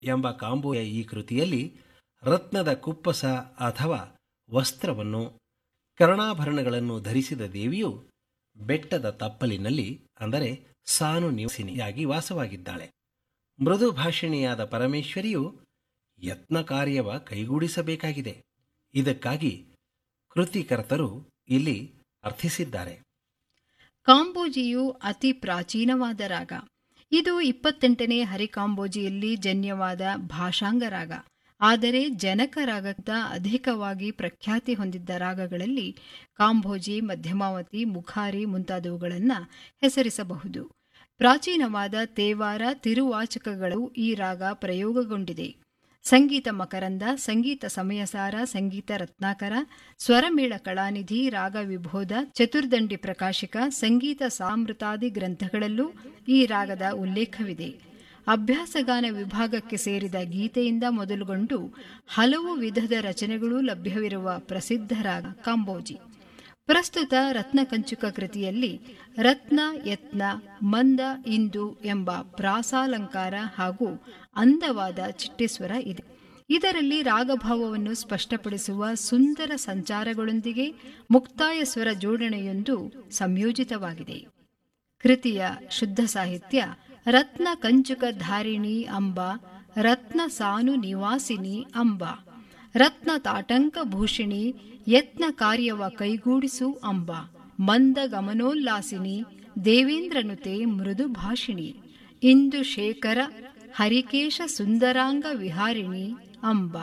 ಎಂಬ ಕಾಂಬೋಯ ಈ ಕೃತಿಯಲ್ಲಿ ರತ್ನದ ಕುಪ್ಪಸ ಅಥವಾ ವಸ್ತ್ರವನ್ನು ಕರ್ಣಾಭರಣಗಳನ್ನು ಧರಿಸಿದ ದೇವಿಯು ಬೆಟ್ಟದ ತಪ್ಪಲಿನಲ್ಲಿ ಅಂದರೆ ಸಾನು ನಿವಾಸಿನಿಯಾಗಿ ವಾಸವಾಗಿದ್ದಾಳೆ ಮೃದು ಭಾಷಿಣಿಯಾದ ಪರಮೇಶ್ವರಿಯು ಯತ್ನ ಕಾರ್ಯವ ಕೈಗೂಡಿಸಬೇಕಾಗಿದೆ ಇದಕ್ಕಾಗಿ ಕೃತಿಕರ್ತರು ಇಲ್ಲಿ ಅರ್ಥಿಸಿದ್ದಾರೆ ಕಾಂಬೋಜಿಯು ಅತಿ ಪ್ರಾಚೀನವಾದ ರಾಗ ಇದು ಇಪ್ಪತ್ತೆಂಟನೇ ಹರಿಕಾಂಬೋಜಿಯಲ್ಲಿ ಜನ್ಯವಾದ ಭಾಷಾಂಗ ರಾಗ ಆದರೆ ಜನಕ ರಾಗಕ್ಕಿಂತ ಅಧಿಕವಾಗಿ ಪ್ರಖ್ಯಾತಿ ಹೊಂದಿದ್ದ ರಾಗಗಳಲ್ಲಿ ಕಾಂಬೋಜಿ ಮಧ್ಯಮಾವತಿ ಮುಖಾರಿ ಮುಂತಾದವುಗಳನ್ನು ಹೆಸರಿಸಬಹುದು ಪ್ರಾಚೀನವಾದ ತೇವಾರ ತಿರುವಾಚಕಗಳು ಈ ರಾಗ ಪ್ರಯೋಗಗೊಂಡಿದೆ ಸಂಗೀತ ಮಕರಂದ ಸಂಗೀತ ಸಮಯಸಾರ ಸಂಗೀತ ರತ್ನಾಕರ ಸ್ವರಮೇಳ ಕಳಾನಿಧಿ ರಾಗ ವಿಭೋದ ಚತುರ್ದಂಡಿ ಪ್ರಕಾಶಿಕ ಸಂಗೀತ ಸಾಮೃತಾದಿ ಗ್ರಂಥಗಳಲ್ಲೂ ಈ ರಾಗದ ಉಲ್ಲೇಖವಿದೆ ಅಭ್ಯಾಸಗಾನ ವಿಭಾಗಕ್ಕೆ ಸೇರಿದ ಗೀತೆಯಿಂದ ಮೊದಲುಗೊಂಡು ಹಲವು ವಿಧದ ರಚನೆಗಳೂ ಲಭ್ಯವಿರುವ ಪ್ರಸಿದ್ಧ ರಾಗ ಕಾಂಬೋಜಿ ಪ್ರಸ್ತುತ ರತ್ನಕಂಚುಕ ಕೃತಿಯಲ್ಲಿ ರತ್ನ ಯತ್ನ ಮಂದ ಇಂದು ಎಂಬ ಪ್ರಾಸಾಲಂಕಾರ ಹಾಗೂ ಅಂದವಾದ ಚಿಟ್ಟೇಶ್ವರ ಇದೆ ಇದರಲ್ಲಿ ರಾಗಭಾವವನ್ನು ಸ್ಪಷ್ಟಪಡಿಸುವ ಸುಂದರ ಸಂಚಾರಗಳೊಂದಿಗೆ ಮುಕ್ತಾಯ ಸ್ವರ ಜೋಡಣೆಯೊಂದು ಸಂಯೋಜಿತವಾಗಿದೆ ಕೃತಿಯ ಶುದ್ಧ ಸಾಹಿತ್ಯ ರತ್ನ ಕಂಚುಕ ಧಾರಿಣಿ ಅಂಬ ರತ್ನ ಸಾನು ನಿವಾಸಿನಿ ಅಂಬ ರತ್ನ ತಾಟಂಕ ಭೂಷಿಣಿ ಯತ್ನ ಕಾರ್ಯವ ಕೈಗೂಡಿಸು ಅಂಬ ಮಂದ ಗಮನೋಲ್ಲಾಸಿನಿ ದೇವೇಂದ್ರನುತೆ ಮೃದು ಭಾಷಿಣಿ ಇಂದು ಶೇಖರ ಹರಿಕೇಶ ಸುಂದರಾಂಗ ವಿಹಾರಿಣಿ ಅಂಬ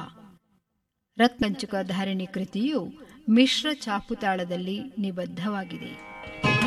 ರತ್ನಂಚುಕ ಧಾರಿಣಿ ಕೃತಿಯು ಮಿಶ್ರ ಚಾಪುತಾಳದಲ್ಲಿ ನಿಬದ್ಧವಾಗಿದೆ